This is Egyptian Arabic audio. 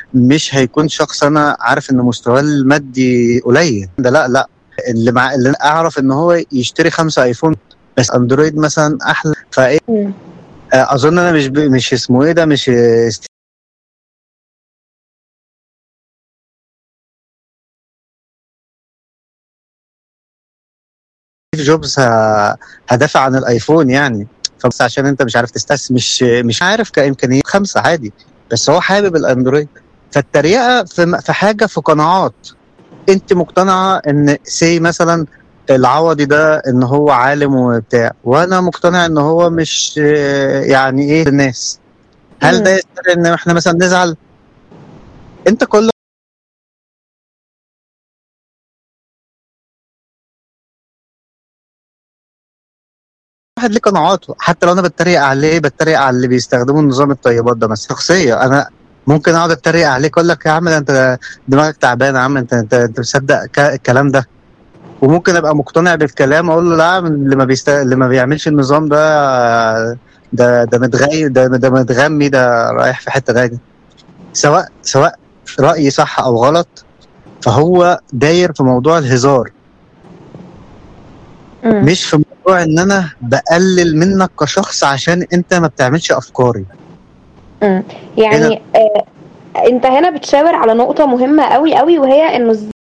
مش هيكون شخص انا عارف ان مستواه المادي قليل ده لا لا اللي مع اللي أنا اعرف ان هو يشتري خمسة ايفون بس اندرويد مثلا احلى فايه مم. آه، اظن انا مش ب... مش اسمه ايه ده مش آه، ستيف جوبز ه... هدافع عن الايفون يعني فبس عشان انت مش عارف تستثمر مش مش عارف كامكانيات خمسه عادي بس هو حابب الاندرويد فالتريقه في في حاجه في قناعات انت مقتنعه ان سي مثلا العوضي ده ان هو عالم وبتاع وانا مقتنع ان هو مش آه، يعني ايه الناس هل ده مم. يستدعي ان احنا مثلا نزعل انت كل واحد ليه قناعاته حتى لو انا بتريق عليه بتريق على اللي بيستخدموا نظام الطيبات ده مثلا شخصيه انا ممكن اقعد اتريق عليك اقول لك يا عم ده انت دماغك تعبان يا عم انت انت انت مصدق ك- الكلام ده وممكن ابقى مقتنع بالكلام اقول له لا اللي ما بيست... اللي ما بيعملش النظام ده ده ده متغي ده ده متغمي ده رايح في حته غاية سواء سواء رايي صح او غلط فهو داير في موضوع الهزار مم. مش في موضوع ان انا بقلل منك كشخص عشان انت ما بتعملش افكاري مم. يعني آه انت هنا بتشاور على نقطة مهمة قوي قوي وهي انه